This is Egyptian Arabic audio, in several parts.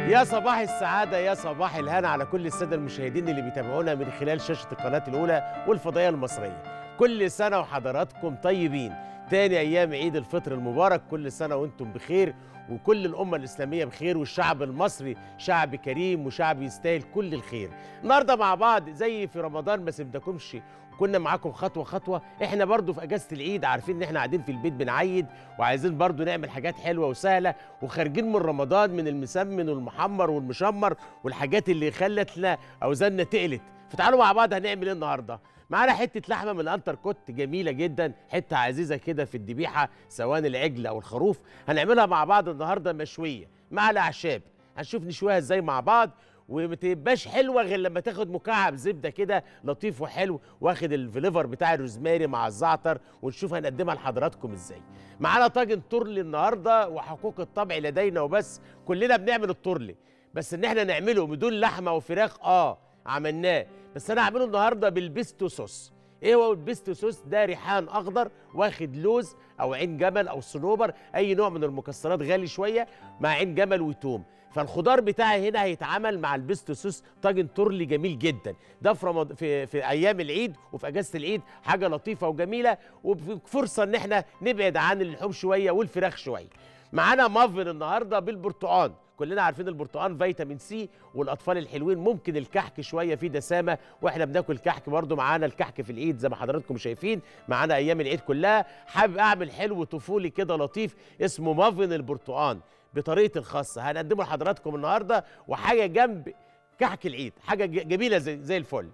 يا صباح السعادة يا صباح الهنا على كل السادة المشاهدين اللي بيتابعونا من خلال شاشة القناة الأولى والفضائية المصرية كل سنة وحضراتكم طيبين تاني أيام عيد الفطر المبارك كل سنة وانتم بخير وكل الأمة الإسلامية بخير والشعب المصري شعب كريم وشعب يستاهل كل الخير النهاردة مع بعض زي في رمضان ما سيبناكمش كنا معاكم خطوة خطوة احنا برضو في اجازة العيد عارفين ان احنا قاعدين في البيت بنعيد وعايزين برضو نعمل حاجات حلوة وسهلة وخارجين من رمضان من المسمن والمحمر والمشمر والحاجات اللي خلتنا اوزاننا تقلت فتعالوا مع بعض هنعمل ايه النهارده معانا حته لحمه من الانتر كوت جميله جدا حته عزيزه كده في الذبيحه سواء العجل او الخروف هنعملها مع بعض النهارده مشويه مع الاعشاب هنشوف نشويها ازاي مع بعض وما تبقاش حلوه غير لما تاخد مكعب زبده كده لطيف وحلو واخد الفليفر بتاع الروزماري مع الزعتر ونشوف هنقدمها لحضراتكم ازاي معانا طاجن ترلي النهارده وحقوق الطبع لدينا وبس كلنا بنعمل الترلي بس ان احنا نعمله بدون لحمه وفراخ اه عملناه بس انا هعمله النهارده بالبيستو صوص ايه هو البيستو صوص ده ريحان اخضر واخد لوز او عين جمل او صنوبر اي نوع من المكسرات غالي شويه مع عين جمل وتوم فالخضار بتاعي هنا هيتعمل مع البيستو صوص طاجن ترلي جميل جدا ده في رمض... في في ايام العيد وفي اجازه العيد حاجه لطيفه وجميله وفرصه ان احنا نبعد عن اللحوم شويه والفراخ شويه معانا مافن النهارده بالبرتقال كلنا عارفين البرتقال فيتامين سي والاطفال الحلوين ممكن الكحك شويه فيه دسامه واحنا بناكل كحك برضو معانا الكحك في العيد زي ما حضراتكم شايفين معانا ايام العيد كلها حابب اعمل حلو طفولي كده لطيف اسمه مافن البرتقال بطريقه الخاصه هنقدمه لحضراتكم النهارده وحاجه جنب كحك العيد حاجه جميله زي, زي الفل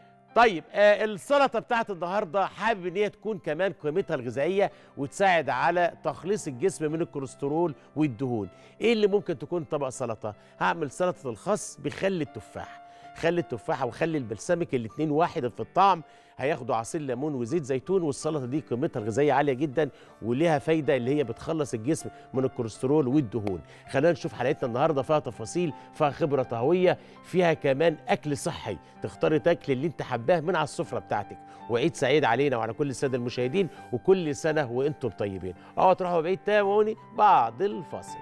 طيب آه السلطه بتاعت النهارده حابب ان هي تكون كمان قيمتها الغذائيه وتساعد على تخليص الجسم من الكوليسترول والدهون ايه اللي ممكن تكون طبق سلطه هعمل سلطه الخس بخل التفاح خل التفاحه وخل البلسمك الاثنين واحد في الطعم هياخدوا عصير ليمون وزيت زيتون والسلطه دي قيمتها الغذائيه عاليه جدا وليها فايده اللي هي بتخلص الجسم من الكوليسترول والدهون خلينا نشوف حلقتنا النهارده فيها تفاصيل فيها خبره طهويه فيها كمان اكل صحي تختاري تاكل اللي انت حباه من على السفره بتاعتك وعيد سعيد علينا وعلى كل الساده المشاهدين وكل سنه وانتم طيبين اوعوا تروحوا بعيد تابعوني بعد الفاصل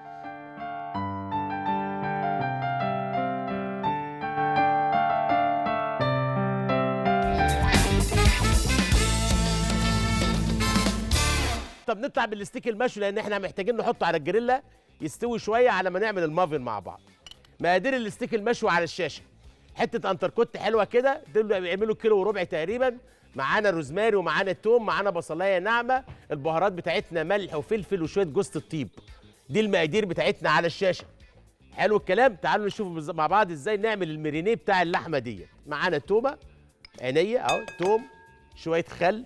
طب نطلع بالستيك المشوي لان احنا محتاجين نحطه على الجريلا يستوي شويه على ما نعمل المافن مع بعض مقادير الستيك المشوي على الشاشه حته انتركوت حلوه كده دول بيعملوا كيلو وربع تقريبا معانا روزماري ومعانا التوم معانا بصلايه ناعمه البهارات بتاعتنا ملح وفلفل وشويه جوز الطيب دي المقادير بتاعتنا على الشاشه حلو الكلام تعالوا نشوف مع بعض ازاي نعمل المرينيه بتاع اللحمه ديت معانا تومه عينيه اهو توم شويه خل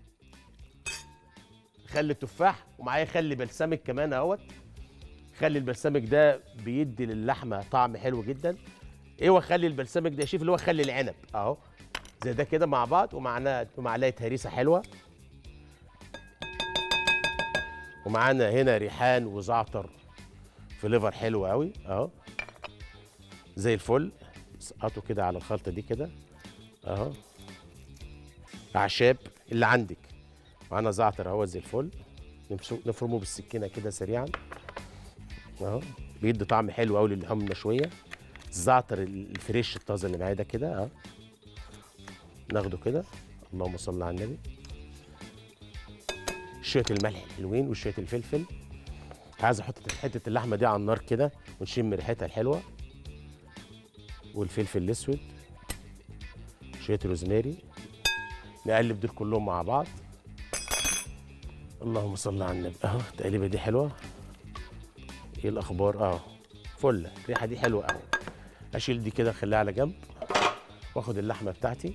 خل التفاح ومعايا خل بلسمك كمان اهوت خل البلسمك ده بيدي للحمه طعم حلو جدا ايه هو خل البلسمك ده يا شيف اللي هو خل العنب اهو زي ده كده مع بعض ومعانا معلقه هريسه حلوه ومعانا هنا ريحان وزعتر فليفر حلو قوي اهو زي الفل سقطوا كده على الخلطه دي كده اهو اعشاب اللي عندك معانا زعتر اهو زي الفل نفرمه بالسكينه كده سريعا اهو بيدي طعم حلو قوي للحوم المشويه الزعتر الفريش الطازه اللي معايا ده كده اهو ناخده كده اللهم صل على النبي شويه الملح الحلوين وشويه الفلفل عايز احط حته اللحمه دي على النار كده ونشم ريحتها الحلوه والفلفل الاسود شويه روزماري نقلب دول كلهم مع بعض اللهم صل على النبي اهو التقليبه دي حلوه ايه الاخبار اهو فله الريحه دي حلوه قوي اشيل دي كده اخليها على جنب واخد اللحمه بتاعتي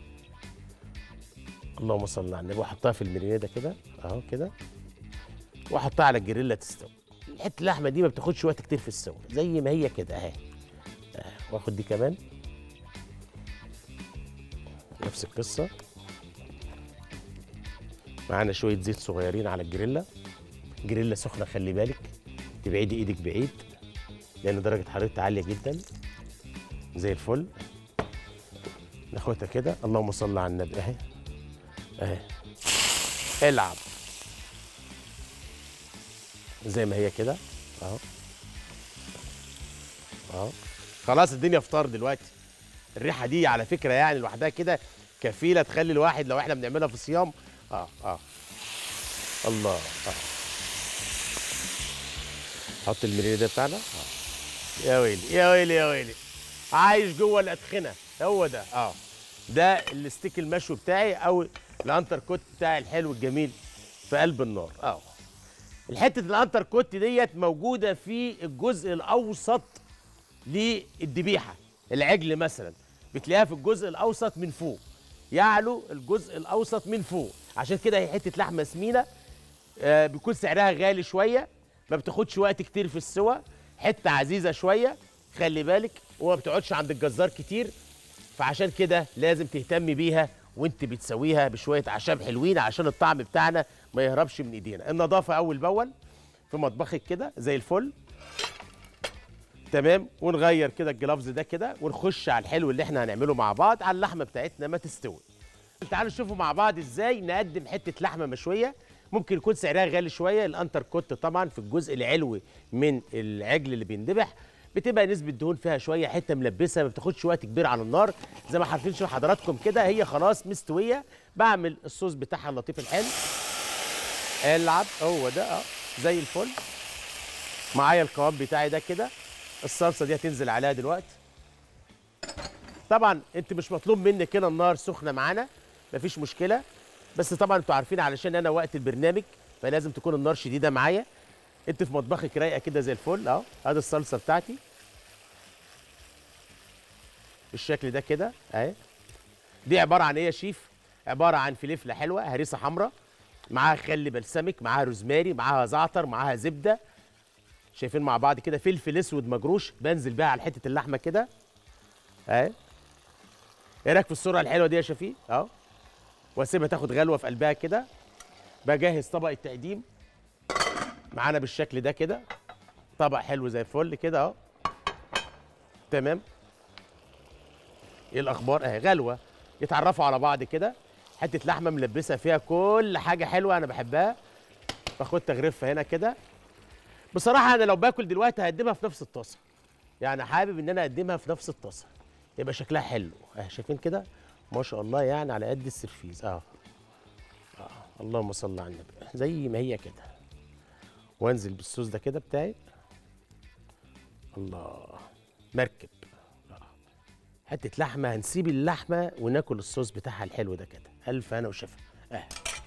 اللهم صل على النبي واحطها في المرينيه ده كده اهو كده واحطها على الجريلا تستوي حته اللحمه دي ما بتاخدش وقت كتير في السوا زي ما هي كده اهي واخد دي كمان نفس القصه معانا شويه زيت صغيرين على الجريلا جريلا سخنه خلي بالك تبعدي ايدك بعيد لان درجه حرارتها عاليه جدا زي الفل ناخدها كده اللهم صل على النبي اهي اهي العب زي ما هي كده اهو اه خلاص الدنيا فطار دلوقتي الريحه دي على فكره يعني لوحدها كده كفيله تخلي الواحد لو احنا بنعملها في الصيام اه اه الله اه حط المرينه ده بتاعنا اه يا ويلي يا ويلي يا ويلي عايش جوه الادخنه هو ده اه ده الستيك المشوي بتاعي او الانتر كوت بتاعي الحلو الجميل في قلب النار اه الحته الانتر كوت ديت موجوده في الجزء الاوسط للذبيحه العجل مثلا بتلاقيها في الجزء الاوسط من فوق يعلو الجزء الاوسط من فوق عشان كده هي حته لحمه سمينه آه بيكون سعرها غالي شويه ما بتاخدش وقت كتير في السوى حته عزيزه شويه خلي بالك وما بتقعدش عند الجزار كتير فعشان كده لازم تهتمي بيها وانت بتسويها بشويه اعشاب حلوين عشان الطعم بتاعنا ما يهربش من ايدينا النظافه اول باول في مطبخك كده زي الفل تمام ونغير كده الجلافز ده كده ونخش على الحلو اللي احنا هنعمله مع بعض على اللحمه بتاعتنا ما تستوي تعالوا نشوفوا مع بعض ازاي نقدم حته لحمه مشويه ممكن يكون سعرها غالي شويه الانتر كوت طبعا في الجزء العلوي من العجل اللي بيندبح بتبقى نسبه دهون فيها شويه حته ملبسه ما بتاخدش وقت كبير على النار زي ما عارفين شوف حضراتكم كده هي خلاص مستويه بعمل الصوص بتاعها اللطيف الحلو العب هو ده اه زي الفل معايا القوام بتاعي ده كده الصلصه دي هتنزل عليها دلوقتي طبعا انت مش مطلوب منك هنا النار سخنه معانا مفيش مشكله بس طبعا انتوا عارفين علشان انا وقت البرنامج فلازم تكون النار شديده معايا انت في مطبخك رايقه كده زي الفل اهو ادي الصلصه بتاعتي بالشكل ده كده اهي دي عباره عن ايه يا شيف عباره عن فلفله حلوه هريسه حمراء معاها خل بلسمك معاها روزماري معاها زعتر معاها زبده شايفين مع بعض كده فلفل اسود مجروش بنزل بيها على حته اللحمه كده اهي ايه رايك في الصوره الحلوه دي يا شفيق اهو واسيبها تاخد غلوه في قلبها كده بجهز طبق التقديم معانا بالشكل ده كده طبق حلو زي الفل كده اهو تمام ايه الاخبار اهي غلوه يتعرفوا على بعض كده حته لحمه ملبسه فيها كل حاجه حلوه انا بحبها باخد تغرفه هنا كده بصراحه انا لو باكل دلوقتي هقدمها في نفس الطاسه يعني حابب ان انا اقدمها في نفس الطاسه يبقى شكلها حلو اه شايفين كده ما شاء الله يعني على قد السرفيز اه, آه. اللهم صل على النبي زي ما هي كده وانزل بالصوص ده كده بتاعي الله مركب آه. حته لحمه هنسيب اللحمه وناكل الصوص بتاعها الحلو ده كده الف انا وشفا اه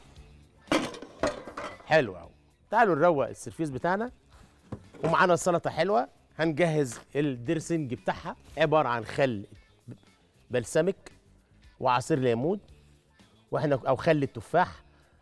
حلو قوي تعالوا نروق السرفيس بتاعنا ومعانا سلطه حلوه هنجهز الدرسنج بتاعها عباره عن خل بلسمك وعصير ليمون واحنا او خل التفاح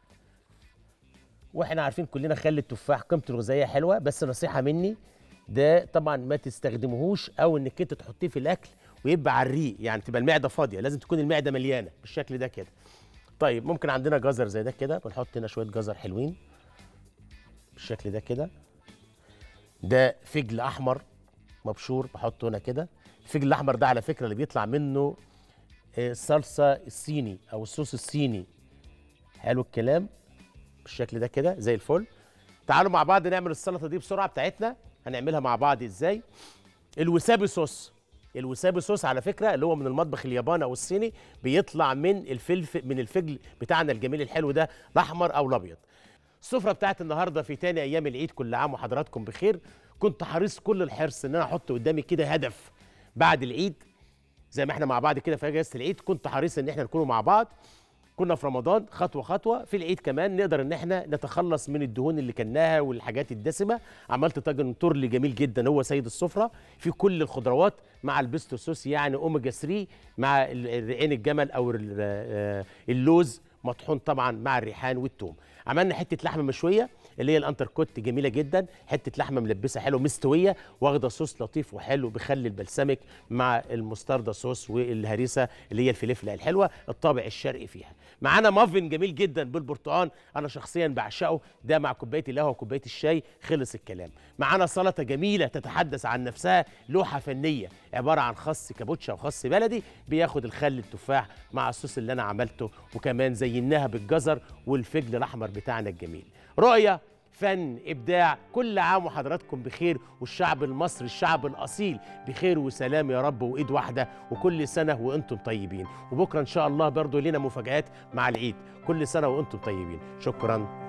واحنا عارفين كلنا خل التفاح قيمته الغذائيه حلوه بس نصيحه مني ده طبعا ما تستخدموهوش او انك انت تحطيه في الاكل ويبقى على الريق يعني تبقى المعده فاضيه لازم تكون المعده مليانه بالشكل ده كده طيب ممكن عندنا جزر زي ده كده بنحط هنا شويه جزر حلوين بالشكل ده كده ده فجل احمر مبشور بحطه هنا كده الفجل الاحمر ده على فكره اللي بيطلع منه الصلصه الصيني او الصوص الصيني حلو الكلام بالشكل ده كده زي الفل تعالوا مع بعض نعمل السلطه دي بسرعه بتاعتنا هنعملها مع بعض ازاي الوسابي صوص الوسابي صوص على فكره اللي هو من المطبخ الياباني او الصيني بيطلع من الفلفل من الفجل بتاعنا الجميل الحلو ده الاحمر او الابيض السفره بتاعت النهارده في تاني ايام العيد كل عام وحضراتكم بخير كنت حريص كل الحرص ان انا احط قدامي كده هدف بعد العيد زي ما احنا مع بعض كده في اجازه العيد كنت حريص ان احنا نكونوا مع بعض كنا في رمضان خطوه خطوه في العيد كمان نقدر ان احنا نتخلص من الدهون اللي كلناها والحاجات الدسمه عملت طاجن تورلي جميل جدا هو سيد السفره في كل الخضروات مع البيستو صوص يعني اوميجا 3 مع عين الجمل او اللوز مطحون طبعا مع الريحان والثوم عملنا حته لحمه مشويه اللي هي الانتركوت جميله جدا حته لحمه ملبسه حلو مستويه واخده صوص لطيف وحلو بخل البلسمك مع المستردة صوص والهريسه اللي هي الفلفله الحلوه الطابع الشرقي فيها معانا مافن جميل جدا بالبرتقال انا شخصيا بعشقه ده مع كوبايه القهوه وكوبايه الشاي خلص الكلام معانا سلطه جميله تتحدث عن نفسها لوحه فنيه عباره عن خس كابوتشا وخس بلدي بياخد الخل التفاح مع الصوص اللي انا عملته وكمان زيناها بالجزر والفجل الاحمر بتاعنا الجميل رؤيه فن ابداع كل عام وحضراتكم بخير والشعب المصري الشعب الاصيل بخير وسلام يا رب وايد واحده وكل سنه وانتم طيبين وبكره ان شاء الله برضو لنا مفاجات مع العيد كل سنه وانتم طيبين شكرا